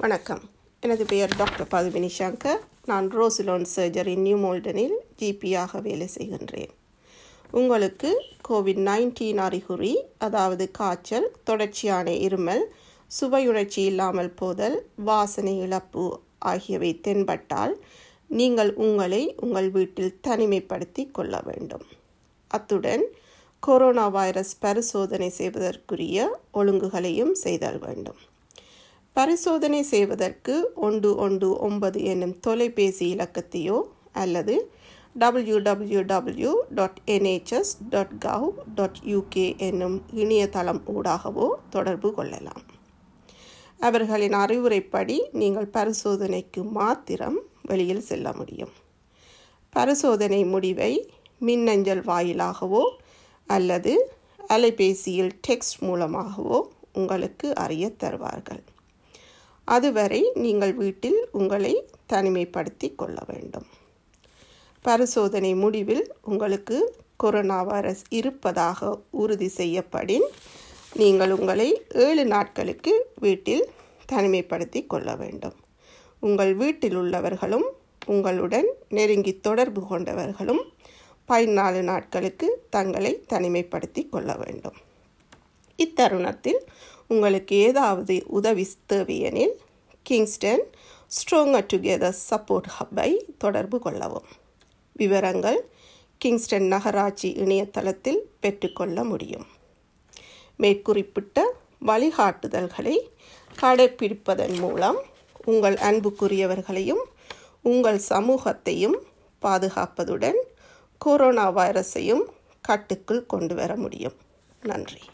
வணக்கம் எனது பெயர் டாக்டர் பதுமினி சங்கர் நான் ரோசிலோன் சர்ஜரி நியூ மோல்டனில் ஜிபியாக வேலை செய்கின்றேன் உங்களுக்கு கோவிட் நைன்டீன் அறிகுறி அதாவது காய்ச்சல் தொடர்ச்சியான இருமல் சுவையுணர்ச்சி இல்லாமல் போதல் வாசனை இழப்பு ஆகியவை தென்பட்டால் நீங்கள் உங்களை உங்கள் வீட்டில் தனிமைப்படுத்தி கொள்ள வேண்டும் அத்துடன் கொரோனா வைரஸ் பரிசோதனை செய்வதற்குரிய ஒழுங்குகளையும் செய்தல் வேண்டும் பரிசோதனை செய்வதற்கு ஒன்று ஒன்று ஒன்பது என்னும் தொலைபேசி இலக்கத்தையோ அல்லது W W W dot NHS dot gov dot UK என்னும் இணையதளம் ஊடாகவோ தொடர்பு கொள்ளலாம் அவர்களின் அறிவுரைப்படி நீங்கள் பரிசோதனைக்கு மாத்திரம் வெளியில் செல்ல முடியும் பரிசோதனை முடிவை மின்னஞ்சல் வாயிலாகவோ அல்லது அலைபேசியில் டெக்ஸ்ட் மூலமாகவோ உங்களுக்கு அறிய தருவார்கள் அதுவரை நீங்கள் வீட்டில் உங்களை தனிமைப்படுத்தி கொள்ள வேண்டும் பரிசோதனை முடிவில் உங்களுக்கு கொரோனா வைரஸ் இருப்பதாக உறுதி செய்யப்படின் நீங்கள் உங்களை ஏழு நாட்களுக்கு வீட்டில் தனிமைப்படுத்தி கொள்ள வேண்டும் உங்கள் வீட்டில் உள்ளவர்களும் உங்களுடன் நெருங்கி தொடர்பு கொண்டவர்களும் பதினாலு நாட்களுக்கு தங்களை தனிமைப்படுத்தி கொள்ள வேண்டும் இத்தருணத்தில் உங்களுக்கு ஏதாவது உதவி தேவையெனில் கிங்ஸ்டன் ஸ்ட்ராங்கர் டுகெதர் சப்போர்ட் ஹப்பை தொடர்பு கொள்ளவும் விவரங்கள் கிங்ஸ்டன் நகராட்சி இணையதளத்தில் பெற்றுக்கொள்ள முடியும் மேற்குறிப்பிட்ட வழிகாட்டுதல்களை கடைப்பிடிப்பதன் மூலம் உங்கள் அன்புக்குரியவர்களையும் உங்கள் சமூகத்தையும் பாதுகாப்பதுடன் கொரோனா வைரஸையும் கட்டுக்குள் கொண்டு வர முடியும் நன்றி